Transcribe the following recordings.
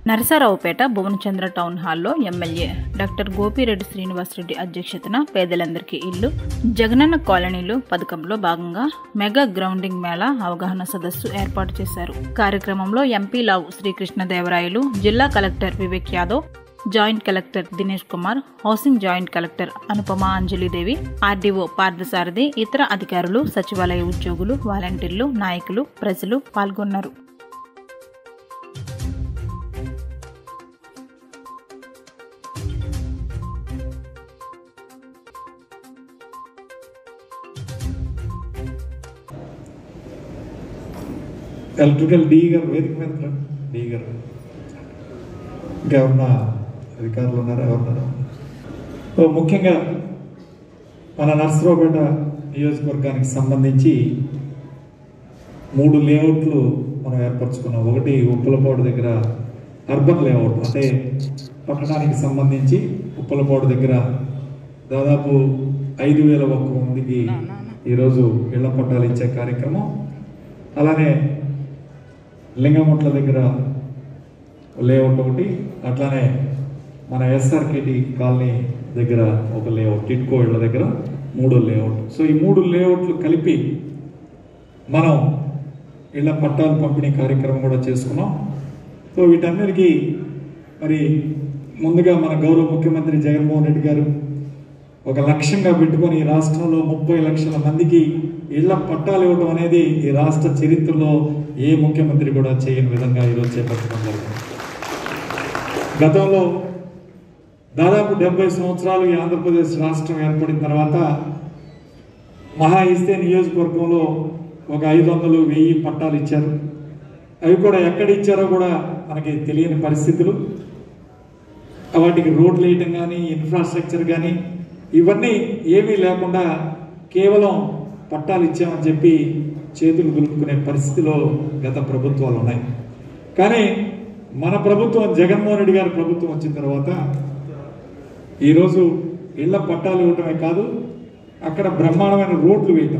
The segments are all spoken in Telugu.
నరసరావుపేట భువనచంద్ర టౌన్ హాల్లో ఎమ్మెల్యే డాక్టర్ గోపిరెడ్డి శ్రీనివాసరెడ్డి అధ్యక్షతన పేదలందరికీ ఇల్లు జగనన్న కాలనీలు పథకంలో భాగంగా మెగా గ్రౌండింగ్ మేళా అవగాహన సదస్సు ఏర్పాటు చేశారు కార్యక్రమంలో ఎంపీ లావు శ్రీకృష్ణదేవరాయలు జిల్లా collector Vivek Yadav joint collector Dinesh Kumar housing joint collector Anupama Anjalidevi RDO Parthasarathi ఇతర అధికారులు సచివాలయ ఉద్యోగులు వాలంటీర్లు నాయకులు ప్రజలు పాల్గొన్నారు ఎలక్ట్రికల్ డి గారు వేదిక మీద రండి. డి గారు ఇంకా ఎవరన్నా అధికారులు ఉన్నారా ఎవరున్నారా సో ముఖ్యంగా మన నర్సరావుపేట నియోజకవర్గానికి సంబంధించి మూడు లేఅవుట్లు మనం ఏర్పరచుకున్నాం ఒకటి ఉప్పలపాడు దగ్గర అర్బన్ లేఅవుట్ అంటే పట్టణానికి సంబంధించి ఉప్పలపాడు దగ్గర దాదాపు ఐదు వేల ఒక్క మందికి ఈరోజు ఇళ్ల పట్టాలు ఇచ్చే కార్యక్రమం అలానే లింగముట్ల దగ్గర లేఅవుట్ ఒకటి అట్లానే మన ఎస్ఆర్కేటి కాలనీ దగ్గర ఒక లేఅవుట్ టిట్కో ఇళ్ళ దగ్గర మూడో లేఅవుట్ సో ఈ మూడు లేఅవుట్లు కలిపి మనం ఇళ్ళ పట్టాలు పంపిణీ కార్యక్రమం కూడా చేసుకున్నాం సో వీటన్నిటికీ మరి ముందుగా మన గౌరవ ముఖ్యమంత్రి జగన్మోహన్ రెడ్డి గారు ఒక లక్ష్యంగా పెట్టుకొని ఈ రాష్ట్రంలో ముప్పై లక్షల మందికి ఇళ్ల పట్టాలు ఇవ్వడం అనేది ఈ రాష్ట్ర చరిత్రలో ఏ ముఖ్యమంత్రి కూడా చేయని విధంగా ఈరోజు చేపట్టడం జరిగింది గతంలో దాదాపు డెబ్బై సంవత్సరాలు ఈ ఆంధ్రప్రదేశ్ రాష్ట్రం ఏర్పడిన తర్వాత మహా ఇస్తే నియోజకవర్గంలో ఒక ఐదు వందలు వెయ్యి పట్టాలు ఇచ్చారు అవి కూడా ఎక్కడ ఇచ్చారో కూడా మనకి తెలియని పరిస్థితులు వాటికి రోడ్లు వేయటం కానీ ఇన్ఫ్రాస్ట్రక్చర్ కానీ ఇవన్నీ ఏమీ లేకుండా కేవలం పట్టాలు ఇచ్చామని చెప్పి చేతులు దులుపుకునే పరిస్థితిలో గత ప్రభుత్వాలు ఉన్నాయి కానీ మన ప్రభుత్వం జగన్మోహన్ రెడ్డి గారి ప్రభుత్వం వచ్చిన తర్వాత ఈరోజు ఇళ్ల పట్టాలు ఇవ్వటమే కాదు అక్కడ బ్రహ్మాండమైన రోడ్లు వేయటం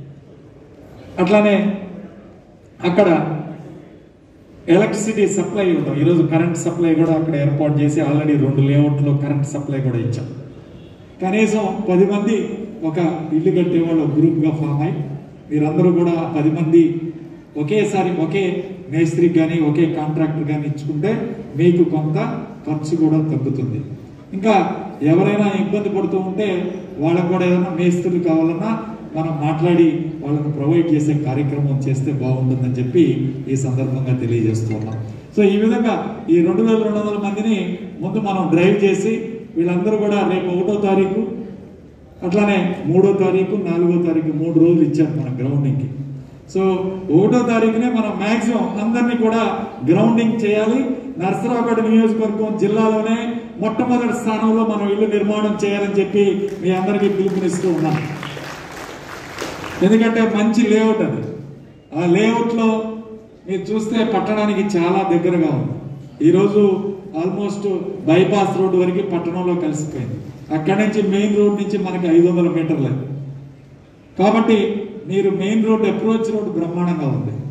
అట్లానే అక్కడ ఎలక్ట్రిసిటీ సప్లై ఇవ్వడం ఈరోజు కరెంట్ సప్లై కూడా అక్కడ ఏర్పాటు చేసి ఆల్రెడీ రెండు లేఅవుట్లో కరెంట్ సప్లై కూడా ఇచ్చాం కనీసం పది మంది ఒక ఇల్లు కట్టే వాళ్ళు గ్రూప్గా ఫామ్ అయి మీరందరూ కూడా పది మంది ఒకేసారి ఒకే మేస్త్రికి కానీ ఒకే కాంట్రాక్టర్ కానీ ఇచ్చుకుంటే మీకు కొంత ఖర్చు కూడా తగ్గుతుంది ఇంకా ఎవరైనా ఇబ్బంది పడుతూ ఉంటే వాళ్ళకు కూడా ఏదైనా మేస్త్రులు కావాలన్నా మనం మాట్లాడి వాళ్ళకు ప్రొవైడ్ చేసే కార్యక్రమం చేస్తే బాగుంటుందని చెప్పి ఈ సందర్భంగా తెలియజేస్తున్నాం సో ఈ విధంగా ఈ రెండు వేల రెండు వందల మందిని ముందు మనం డ్రైవ్ చేసి వీళ్ళందరూ కూడా రేపు ఒకటో తారీఖు అట్లానే మూడో తారీఖు నాలుగో తారీఖు మూడు రోజులు ఇచ్చారు మన గ్రౌండింగ్కి సో ఒకటో తారీఖునే మనం మ్యాక్సిమం అందరినీ కూడా గ్రౌండింగ్ చేయాలి నర్సరావుపేట నియోజకవర్గం జిల్లాలోనే మొట్టమొదటి స్థానంలో మనం ఇల్లు నిర్మాణం చేయాలని చెప్పి మీ అందరికీ పిలుపునిస్తూ ఉన్నాం ఎందుకంటే మంచి లేఅవుట్ అది ఆ లేఅవుట్లో మీరు చూస్తే పట్టణానికి చాలా దగ్గరగా ఉంది ఈరోజు ఆల్మోస్ట్ బైపాస్ రోడ్డు వరకు పట్టణంలో కలిసిపోయింది అక్కడి నుంచి మెయిన్ రోడ్ నుంచి మనకి ఐదు వందల మీటర్లే కాబట్టి మీరు మెయిన్ రోడ్ అప్రోచ్ రోడ్ బ్రహ్మాండంగా ఉంది